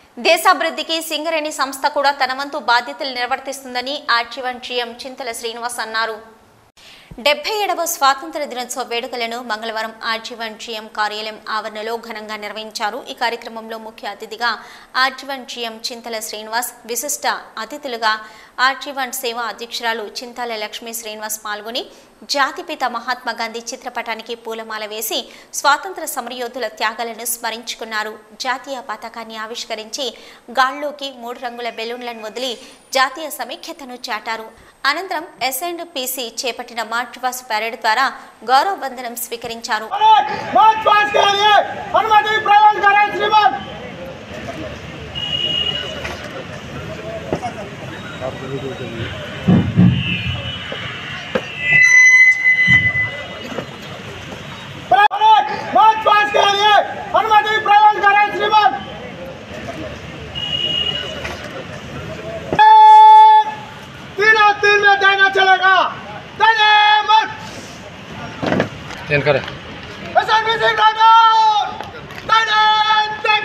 దేశాభివృద్ధికి సింగరేణి సంస్థ కూడా తన వంతు బాధ్యతలు నిర్వర్తిస్తుందని ఆర్చివన్ జీఎం చింతల శ్రీనివాస్ అన్నారు డెబ్బై ఏడవ స్వాతంత్ర దినోత్సవ వేడుకలను మంగళవారం ఆర్జీవన్ జీఎం కార్యాలయం ఆవరణలో ఘనంగా నిర్వహించారు ఈ కార్యక్రమంలో ముఖ్య అతిథిగా ఆర్జీవన్ జీఎం చింతల శ్రీనివాస్ విశిష్ట అతిథులుగా ఆర్జీవన్ సేవా అధ్యక్షురాలు చింతాల లక్ష్మీ శ్రీనివాస్ పాల్గొని జాతిపిత మహాత్మా గాంధీ చిత్రపటానికి పూలమాల వేసి స్వాతంత్ర సమరయోధుల త్యాగాలను స్మరించుకున్నారు జాతీయ పతాకాన్ని ఆవిష్కరించి గాల్లోకి మూడు రంగుల బెలూన్లను వదిలి జాతీయ సమైక్యతను చాటారు అనంతరం ఎస్ అండ్ పీసీ చేపట్టిన మార్చ్ పాస్ పరేడ్ ద్వారా గౌరవ వందనం స్వీకరించారు मार्च पास के लिए अनुमति प्रदान करें श्रीमान मार्च पास के लिए अनुमति प्रदान करें श्रीमान तीनों तीन में देना चलेगा देने मत ಏನು करे SRPC Dragon! Dragon! Tech!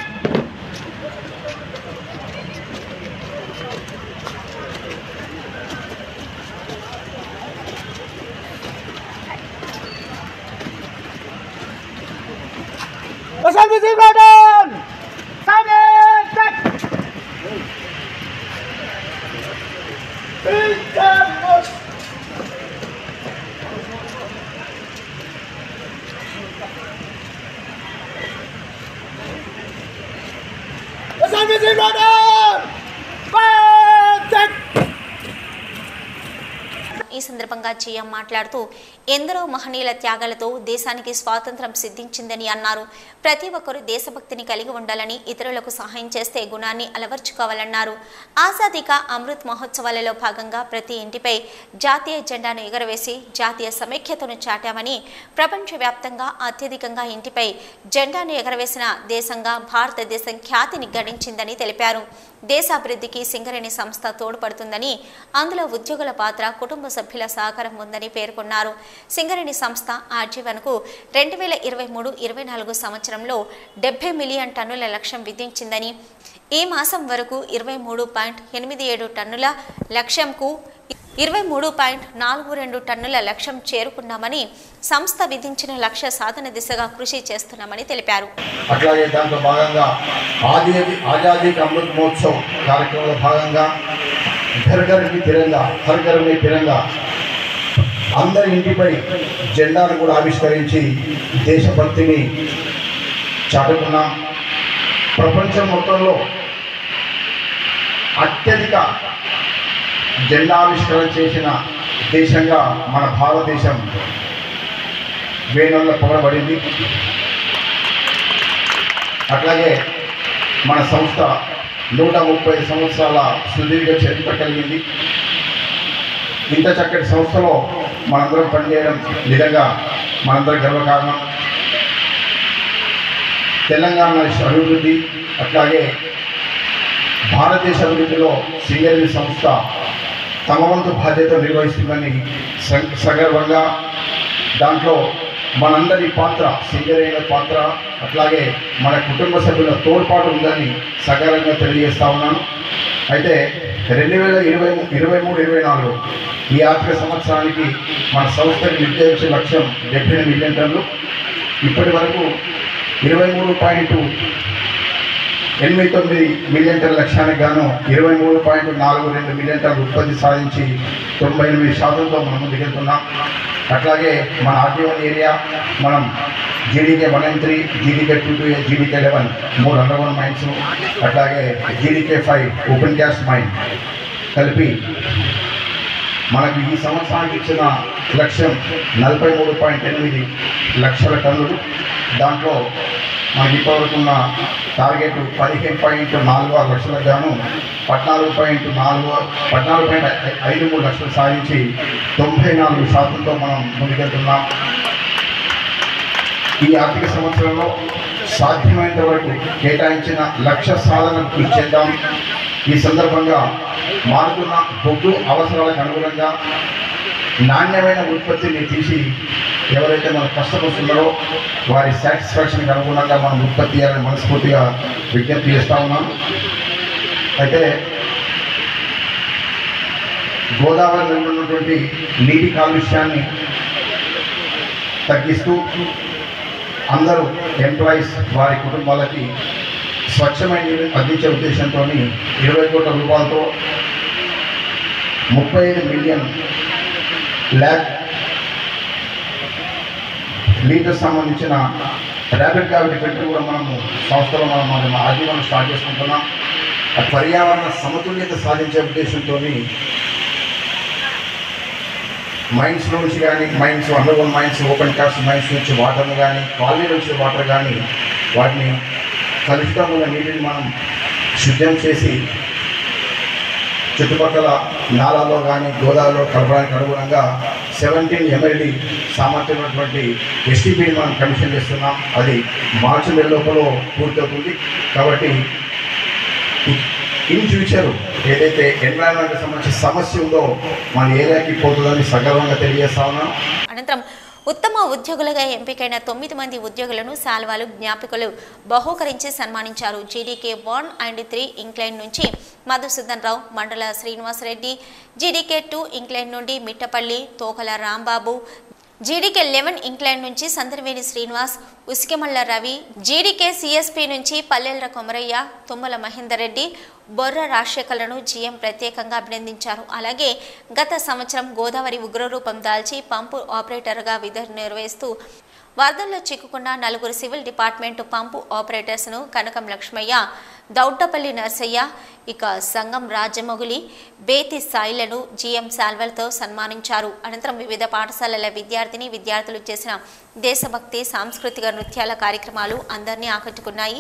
SRPC Dragon! Dragon! Tech! Big Damn! SRPC Dragon! Fire! Tech! ఈ సందర్భంగా జీఎం మాట్లాడుతూ ఎందరో మహనీయుల త్యాగాలతో దేశానికి స్వాతంత్రం సిద్ధించిందని అన్నారు ప్రతి ఒక్కరూ దేశభక్తిని కలిగి ఉండాలని ఇతరులకు సహాయం చేస్తే గుణాన్ని అలవర్చుకోవాలన్నారు ఆజాదీ కా అమృత్ మహోత్సవాలలో భాగంగా ప్రతి ఇంటిపై జాతీయ జెండాను ఎగరవేసి జాతీయ సమైక్యతను చాటామని ప్రపంచవ్యాప్తంగా అత్యధికంగా ఇంటిపై జెండాను ఎగరవేసిన దేశంగా భారతదేశం ఖ్యాతిని గడించిందని తెలిపారు దేశాభివృద్ధికి సింగరేణి సంస్థ తోడ్పడుతుందని అందులో ఉద్యోగుల పాత్ర కుటుంబ సభ్యుల సహకారం ఉందని పేర్కొన్నారు సింగరేణి సంస్థ ఆర్జీవన్కు రెండు వేల ఇరవై మూడు ఇరవై నాలుగు సంవత్సరంలో డెబ్బై మిలియన్ టన్నుల లక్ష్యం విధించిందని ఈ మాసం వరకు ఇరవై మూడు పాయింట్ ఎనిమిది ఏడు టన్నుల లక్ష్యంకు ఇరవై మూడు పాయింట్ నాలుగు రెండు టన్నుల లక్ష్యం చేరుకున్నామని సంస్థ విధించిన లక్ష్య సాధన దిశగా కృషి చేస్తున్నామని తెలిపారు అట్లాగే దాంట్లో భాగంగా ఆది ఆజాదీ కా అమృత్ మహోత్సవ్ కార్యక్రమంలో భాగంగా ఘర్ ఘర్ మీ తిరంగా హర్ ఘర్ మీ తిరంగా అందరి ఇంటిపై జెండాను కూడా ఆవిష్కరించి దేశభక్తిని చాటుకున్నాం ప్రపంచం మొత్తంలో అత్యధిక జెండా ఆవిష్కరణ చేసిన దేశంగా మన భారతదేశం వేణుల్లో పొగడబడింది అట్లాగే మన సంస్థ నూట ముప్పై సంవత్సరాల సుదీర్ఘ చరిత్ర కలిగింది ఇంత చక్కటి సంస్థలో మనందరం పనిచేయడం నిజంగా మనందరం గర్వకారణం తెలంగాణ అభివృద్ధి అట్లాగే భారతదేశ అభివృద్ధిలో సింగరేణి సంస్థ తమ వంతు బాధ్యత నిర్వహిస్తుందని స- సగర్వంగా దాంట్లో మనందరి పాత్ర సింగరేణి పాత్ర అట్లాగే మన కుటుంబ సభ్యుల తోడ్పాటు ఉందని సగర్వంగా తెలియజేస్తా ఉన్నాను అయితే రెండు వేల ఇరవై ఇరవై మూడు ఇరవై నాలుగు ఈ ఆర్థిక సంవత్సరానికి మన సంస్థకి నిర్దేశించిన లక్ష్యం డెబ్బై మిలియన్ టన్నులు ఇప్పటి వరకు ఇరవై మూడు పాయింట్ ఎనిమిది తొమ్మిది మిలియన్ టన్నుల లక్ష్యానికి గాను ఇరవై మూడు పాయింట్ నాలుగు రెండు మిలియన్ టన్నుల ఉత్పత్తి సాధించి తొంభై ఎనిమిది శాతంతో మనం ముందుకెళ్తున్నాం అట్లాగే మన ఆర్టీవన్ ఏరియా మనం GDK one nine three GDK two two GDK eleven మూడు అండర్ వన్ మైన్స్ అట్లాగే GDK five open cast mine కలిపి మనకు ఈ సంవత్సరానికి ఇచ్చిన లక్ష్యం నలభై మూడు పాయింట్ ఎనిమిది లక్షల టన్నులు దాంట్లో మనకి ఇప్పటివరకు ఉన్న టార్గెట్ పదిహేను పాయింట్ నాలుగు ఆరు లక్షలకు గాను పద్నాలుగు పాయింట్ నాలుగు పద్నాలుగు పాయింట్ ఐ- ఐదు మూడు లక్షలు సాధించి తొంభై నాలుగు శాతంతో మనం ముందుకెళ్తున్నాం ఈ ఆర్థిక సంవత్సరంలో సాధ్యమైనంత వరకు కేటాయించిన లక్ష్య సాధనకు కృషి చేద్దాం ఈ సందర్భంగా మారుతున్న బొగ్గు అవసరాలకు అనుగుణంగా నాణ్యమైన ఉత్పత్తిని తీసి ఎవరైతే మనం కష్టపడుతున్నారో వారి సాటిస్ఫాక్షన్కి అనుగుణంగా మనం ఉత్పత్తి చేయాలని మనస్ఫూర్తిగా విజ్ఞప్తి చేస్తా ఉన్నాం అయితే గోదావరి నుండి ఉన్నటువంటి నీటి కాలుష్యాన్ని తగ్గిస్తూ అందరూ ఎంప్లాయీస్ వారి కుటుంబాలకి స్వచ్ఛమైన నీరు అందించే ఉద్దేశంతో ఇరవై కోట్ల రూపాయలతో ముప్పై ఐదు మిలియన్ ల్యాక్ లీటర్ సంబంధించిన ర్యాపిడ్ క్యావిటీ ఫిల్టర్ కూడా మనము సంస్థలో మనం మన ఆజీవనం స్టార్ట్ చేసుకుంటున్నాం ఆ పర్యావరణ సమతుల్యత సాధించే ఉద్దేశంతో మైన్స్ నుంచి కానీ mines underground mines open cast mines నుంచి వాటర్ని కానీ కాలనీ నుంచి వాటర్ కానీ వాటిని కలుషితం ఉన్న నీటిని మనం శుద్ధం చేసి చుట్టుపక్కల నాలాలో కానీ గోదావరిలో కలపడానికి అనుగుణంగా సెవెంటీన్ ఎంఎల్డి సామర్థ్యం ఉన్నటువంటి ఎస్టీపీని మనం కమిషన్ చేస్తున్నాం అది మార్చి నెల లోపల పూర్తవుతుంది కాబట్టి ఇన్ ఫ్యూచర్ ఏదైతే ఎన్వైరాన్మెంట్కి సంబంధించిన సమస్య ఉందో మన ఏరియాకి పోతుందని సగర్వంగా తెలియజేస్తా ఉన్నాం అనంతరం ఉత్తమ ఉద్యోగులుగా ఎంపికైన తొమ్మిది మంది ఉద్యోగులను శాల్వాలు జ్ఞాపికలు బహూకరించి సన్మానించారు GDK one and three incline నుంచి Madhusudan Rao Mandala Srinivasa Reddy GDK two incline నుండి Mittapalli Tokala Rambabu GDK eleven incline నుంచి సందర్వేణి శ్రీనివాస్ ఉసికెమల్ల రవి జీడీకే సిఎస్పి నుంచి పల్లెల కొమరయ్య తుమ్మల మహేందర్ రెడ్డి బొర్ర రాజశేఖర్లను జీఎం ప్రత్యేకంగా అభినందించారు అలాగే గత సంవత్సరం గోదావరి ఉగ్రరూపం దాల్చి పంపు ఆపరేటర్గా విధులు నిర్వహిస్తూ వరదల్లో చిక్కుకున్న నలుగురు సివిల్ డిపార్ట్మెంట్ పంపు ఆపరేటర్స్ను కనకం లక్ష్మయ్య దౌడ్డపల్లి నర్సయ్య ఇక సంగం రాజమొగులి బేతి సాయిలను జీఎం శాల్వలతో సన్మానించారు అనంతరం వివిధ పాఠశాలల విద్యార్థిని విద్యార్థులు చేసిన దేశభక్తి సాంస్కృతిక నృత్యాల కార్యక్రమాలు అందరినీ ఆకట్టుకున్నాయి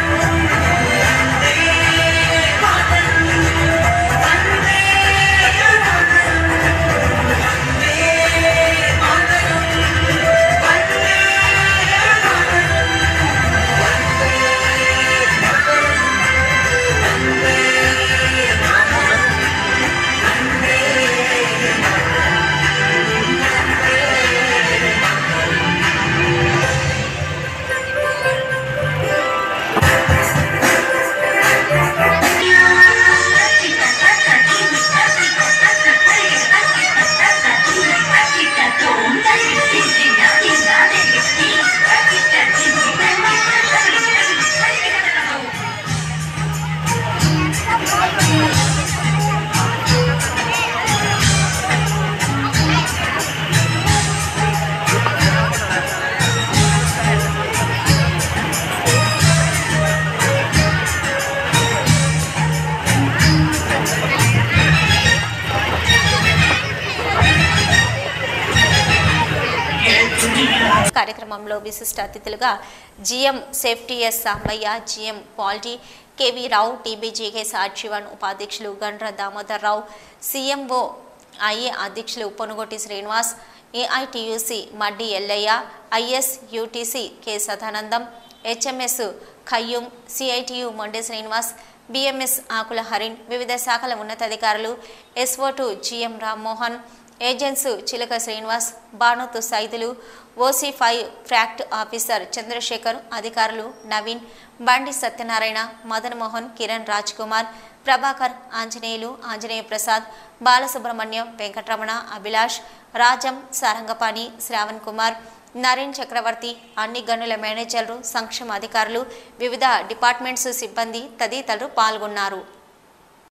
కార్యక్రమంలో విశిష్ట అతిథులుగా GM safety S Sambaiah GM పాల్టీ కేవీ రావు టీబీజీకే సాక్షివన్ ఉపాధ్యక్షులు గండ్ర దామోదర్ రావు సీఎంఓ ఐఏ అధ్యక్షులు పొనుగోటి శ్రీనివాస్ ఏఐటియుసి మడ్డి ఎల్లయ్య ఐఎస్ యూటీసీ K Sadanandam HMS Khayyum CITU Monde Srinivas BMS Akula Harin వివిధ శాఖల ఉన్నతాధికారులు SO to GM Rammohan agents Chilaka Srinivas Banothu Saidulu OC five ఫ్రాక్ట్ ఆఫీసర్ చంద్రశేఖర్ అధికారులు నవీన్ బండి సత్యనారాయణ మదన్ మోహన్ కిరణ్ రాజ్ కుమార్ ప్రభాకర్ ఆంజనేయులు ఆంజనేయ ప్రసాద్ బాలసుబ్రహ్మణ్యం వెంకటరమణ అభిలాష్ రాజం సారంగపాణి శ్రావణ్ కుమార్ నరేన్ చక్రవర్తి అన్ని గనుల మేనేజర్లు సంక్షేమ అధికారులు వివిధ డిపార్ట్మెంట్స్ సిబ్బంది తదితరులు పాల్గొన్నారు